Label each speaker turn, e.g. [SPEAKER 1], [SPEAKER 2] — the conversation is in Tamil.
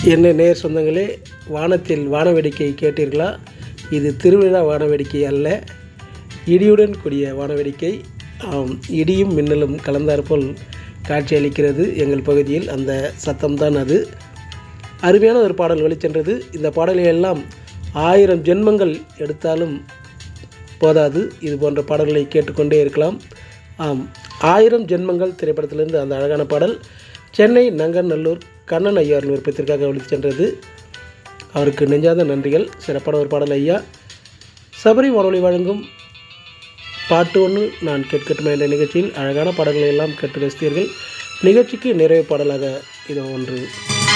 [SPEAKER 1] என்ன நேர் சொந்தங்களே வானத்தில் வானவேடிக்கை கேட்டீர்களா இது திருவிழா வானவேடிக்கை அல்ல இடியுடன் கூடிய வானவேடிக்கை ஆம் இடியும் மின்னலும் கலந்தாற்போல் காட்சியளிக்கிறது எங்கள் பகுதியில் அந்த சத்தம்தான் அது அருமையான ஒரு பாடல் வெளிச்சென்றது இந்த பாடல்கள் எல்லாம் ஆயிரம் ஜென்மங்கள் எடுத்தாலும் போதாது இது போன்ற பாடல்களை கேட்டுக்கொண்டே இருக்கலாம் ஆம் ஆயிரம் ஜென்மங்கள் திரைப்படத்திலிருந்து அந்த அழகான பாடல் சென்னை நங்கநல்லூர் கண்ணன் ஐயாரின் விருப்பத்திற்காக ஒழித்து சென்றது அவருக்கு நெஞ்சாத நன்றிகள் சிறப்பான ஒரு பாடல் ஐயா சபரி வானொலி வழங்கும் பாட்டு ஒன்று நான் கேட்கட்டுமா என்ற நிகழ்ச்சியில் அழகான பாடல்களை எல்லாம் கேட்டு ரசித்தீர்கள் நிகழ்ச்சிக்கு நிறைவு பாடலாக இதோ ஒன்று